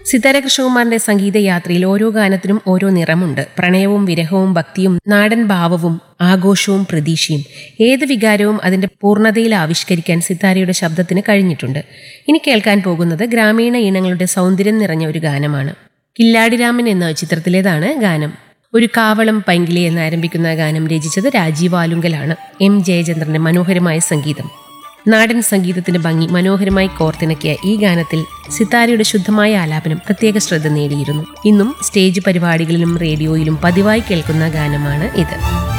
സിതാര കൃഷ്ണകുമാറിന്റെ സംഗീതയാത്രയിൽ ഓരോ ഗാനത്തിനും ഓരോ നിറമുണ്ട് പ്രണയവും വിരഹവും ഭക്തിയും നാടൻ ഭാവവും ആഘോഷവും പ്രതീക്ഷയും ഏത് വികാരവും അതിന്റെ പൂർണ്ണതയിൽ ആവിഷ്കരിക്കാൻ സിതാരയുടെ ശബ്ദത്തിന് കഴിഞ്ഞിട്ടുണ്ട് ഇനി കേൾക്കാൻ പോകുന്നത് ഗ്രാമീണ ഇനങ്ങളുടെ സൗന്ദര്യം നിറഞ്ഞ ഒരു ഗാനമാണ് കില്ലാടിരാമൻ എന്ന ചിത്രത്തിലേതാണ് ഗാനം ഒരു കാവളം പൈങ്കിളി എന്ന് ആരംഭിക്കുന്ന ഗാനം രചിച്ചത് രാജീവ് ആലുങ്കലാണ് എം ജയചന്ദ്രന്റെ മനോഹരമായ സംഗീതം നാടൻ സംഗീതത്തിന്റെ ഭംഗി മനോഹരമായി കോർത്തിണക്കിയ ഈ ഗാനത്തിൽ സിത്താരയുടെ ശുദ്ധമായ ആലാപനം പ്രത്യേക ശ്രദ്ധ നേടിയിരുന്നു ഇന്നും സ്റ്റേജ് പരിപാടികളിലും റേഡിയോയിലും പതിവായി കേൾക്കുന്ന ഗാനമാണ് ഇത്